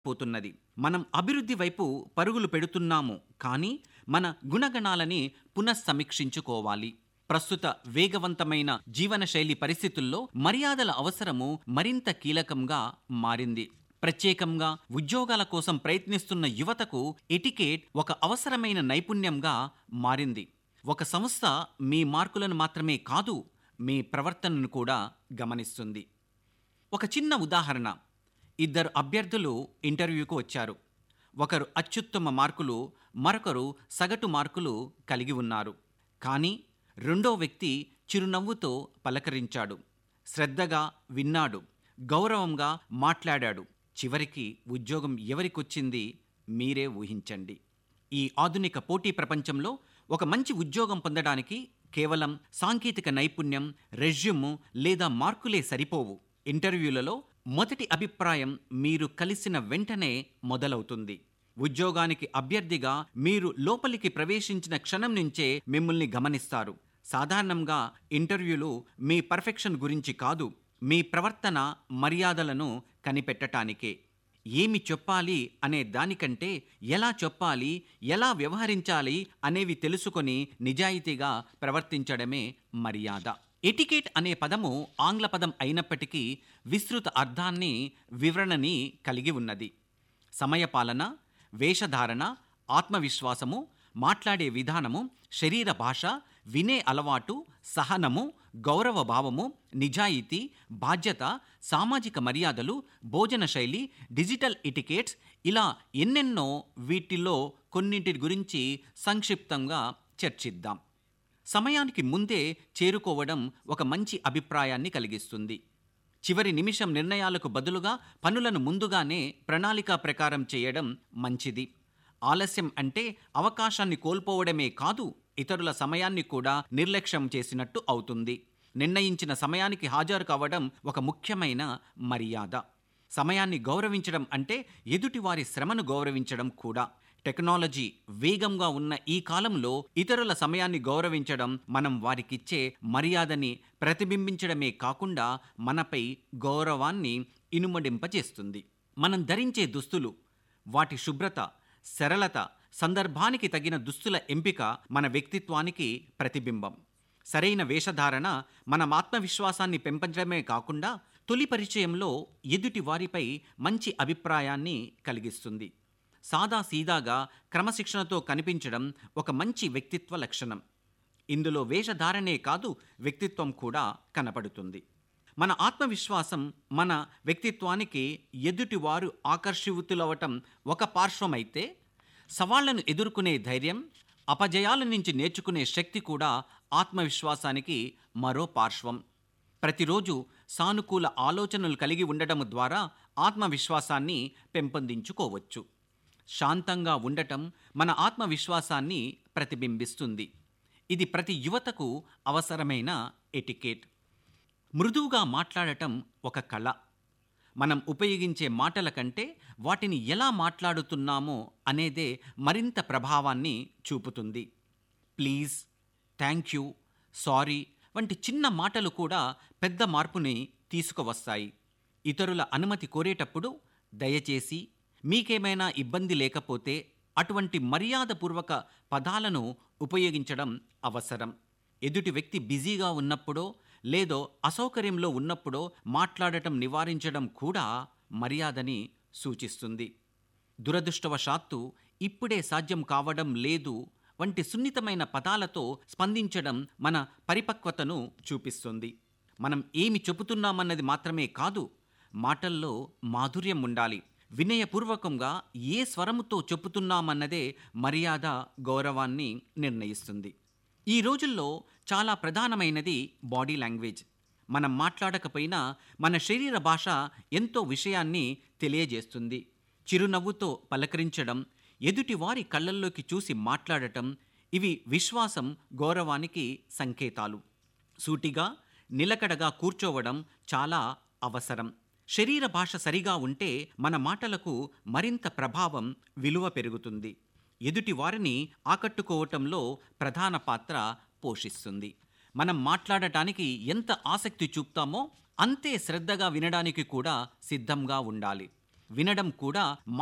పోతున్నది మనం అభివృద్ధి వైపు పరుగులు పెడుతున్నాము కానీ మన గుణగణాలని పునఃసమీక్షించుకోవాలి ప్రస్తుత వేగవంతమైన జీవనశైలి పరిస్థితుల్లో మర్యాదల అవసరము మరింత కీలకంగా మారింది ప్రత్యేకంగా ఉద్యోగాల కోసం ప్రయత్నిస్తున్న యువతకు ఎటికేట్ ఒక అవసరమైన నైపుణ్యంగా మారింది ఒక సంస్థ మీ మార్కులను మాత్రమే కాదు మీ ప్రవర్తనను కూడా గమనిస్తుంది ఒక చిన్న ఉదాహరణ ఇద్దరు అభ్యర్థులు ఇంటర్వ్యూకు వచ్చారు ఒకరు అత్యుత్తమ మార్కులు మరొకరు సగటు మార్కులు కలిగి ఉన్నారు కానీ రెండో వ్యక్తి చిరునవ్వుతో పలకరించాడు శ్రద్ధగా విన్నాడు గౌరవంగా మాట్లాడాడు చివరికి ఉద్యోగం ఎవరికొచ్చింది మీరే ఊహించండి ఈ ఆధునిక పోటీ ప్రపంచంలో ఒక మంచి ఉద్యోగం పొందడానికి కేవలం సాంకేతిక నైపుణ్యం రెజ్యూము లేదా మార్కులే సరిపోవు ఇంటర్వ్యూలలో మొదటి అభిప్రాయం మీరు కలిసిన వెంటనే మొదలవుతుంది ఉద్యోగానికి అభ్యర్థిగా మీరు లోపలికి ప్రవేశించిన క్షణం నుంచే మిమ్మల్ని గమనిస్తారు సాధారణంగా ఇంటర్వ్యూలు మీ పర్ఫెక్షన్ గురించి కాదు మీ ప్రవర్తన మర్యాదలను కనిపెట్టటానికే ఏమి చెప్పాలి అనే దానికంటే ఎలా చెప్పాలి ఎలా వ్యవహరించాలి అనేవి తెలుసుకొని నిజాయితీగా ప్రవర్తించడమే మర్యాద ఎటికేట్ అనే పదము ఆంగ్ల పదం అయినప్పటికీ విస్తృత అర్థాన్ని వివరణని కలిగి ఉన్నది సమయపాలన వేషధారణ ఆత్మవిశ్వాసము మాట్లాడే విధానము శరీర భాష వినే అలవాటు సహనము గౌరవ భావము నిజాయితీ బాధ్యత సామాజిక మర్యాదలు భోజన శైలి డిజిటల్ ఇటికేట్స్ ఇలా ఎన్నెన్నో వీటిలో కొన్నింటి గురించి సంక్షిప్తంగా చర్చిద్దాం సమయానికి ముందే చేరుకోవడం ఒక మంచి అభిప్రాయాన్ని కలిగిస్తుంది చివరి నిమిషం నిర్ణయాలకు బదులుగా పనులను ముందుగానే ప్రణాళిక ప్రకారం చేయడం మంచిది ఆలస్యం అంటే అవకాశాన్ని కోల్పోవడమే కాదు ఇతరుల సమయాన్ని కూడా నిర్లక్ష్యం చేసినట్టు అవుతుంది నిర్ణయించిన సమయానికి హాజరు కావడం ఒక ముఖ్యమైన మర్యాద సమయాన్ని గౌరవించడం అంటే ఎదుటివారి శ్రమను గౌరవించడం కూడా టెక్నాలజీ వేగంగా ఉన్న ఈ కాలంలో ఇతరుల సమయాన్ని గౌరవించడం మనం వారికిచ్చే మర్యాదని ప్రతిబింబించడమే కాకుండా మనపై గౌరవాన్ని ఇనుమడింపజేస్తుంది మనం ధరించే దుస్తులు వాటి శుభ్రత సరళత సందర్భానికి తగిన దుస్తుల ఎంపిక మన వ్యక్తిత్వానికి ప్రతిబింబం సరైన వేషధారణ మన ఆత్మవిశ్వాసాన్ని పెంపంచడమే కాకుండా తొలి పరిచయంలో ఎదుటి వారిపై మంచి అభిప్రాయాన్ని కలిగిస్తుంది సాదా సీదాగా క్రమశిక్షణతో కనిపించడం ఒక మంచి వ్యక్తిత్వ లక్షణం ఇందులో వేషధారణే కాదు వ్యక్తిత్వం కూడా కనపడుతుంది మన ఆత్మవిశ్వాసం మన వ్యక్తిత్వానికి ఎదుటివారు ఆకర్షితులవటం ఒక పార్శ్వమైతే సవాళ్లను ఎదుర్కొనే ధైర్యం అపజయాల నుంచి నేర్చుకునే శక్తి కూడా ఆత్మవిశ్వాసానికి మరో పార్శ్వం ప్రతిరోజు సానుకూల ఆలోచనలు కలిగి ఉండటం ద్వారా ఆత్మవిశ్వాసాన్ని పెంపొందించుకోవచ్చు శాంతంగా ఉండటం మన ఆత్మవిశ్వాసాన్ని ప్రతిబింబిస్తుంది ఇది ప్రతి యువతకు అవసరమైన ఎటికేట్ మృదువుగా మాట్లాడటం ఒక కళ మనం ఉపయోగించే మాటల కంటే వాటిని ఎలా మాట్లాడుతున్నామో అనేదే మరింత ప్రభావాన్ని చూపుతుంది ప్లీజ్ థ్యాంక్ యూ సారీ వంటి చిన్న మాటలు కూడా పెద్ద మార్పుని తీసుకువస్తాయి ఇతరుల అనుమతి కోరేటప్పుడు దయచేసి మీకేమైనా ఇబ్బంది లేకపోతే అటువంటి మర్యాదపూర్వక పదాలను ఉపయోగించడం అవసరం ఎదుటి వ్యక్తి బిజీగా ఉన్నప్పుడో లేదో అసౌకర్యంలో ఉన్నప్పుడో మాట్లాడటం నివారించడం కూడా మర్యాదని సూచిస్తుంది దురదృష్టవశాత్తు ఇప్పుడే సాధ్యం కావడం లేదు వంటి సున్నితమైన పదాలతో స్పందించడం మన పరిపక్వతను చూపిస్తుంది మనం ఏమి చెబుతున్నామన్నది మాత్రమే కాదు మాటల్లో మాధుర్యం ఉండాలి వినయపూర్వకంగా ఏ స్వరముతో చెప్పుతున్నామన్నదే మర్యాద గౌరవాన్ని నిర్ణయిస్తుంది ఈ రోజుల్లో చాలా ప్రధానమైనది బాడీ లాంగ్వేజ్ మనం మాట్లాడకపోయినా మన శరీర భాష ఎంతో విషయాన్ని తెలియజేస్తుంది చిరునవ్వుతో పలకరించడం ఎదుటివారి కళ్ళల్లోకి చూసి మాట్లాడటం ఇవి విశ్వాసం గౌరవానికి సంకేతాలు సూటిగా నిలకడగా కూర్చోవడం చాలా అవసరం శరీర భాష సరిగా ఉంటే మన మాటలకు మరింత ప్రభావం విలువ పెరుగుతుంది ఎదుటి వారిని ఆకట్టుకోవటంలో ప్రధాన పాత్ర పోషిస్తుంది మనం మాట్లాడటానికి ఎంత ఆసక్తి చూపుతామో అంతే శ్రద్ధగా వినడానికి కూడా సిద్ధంగా ఉండాలి వినడం కూడా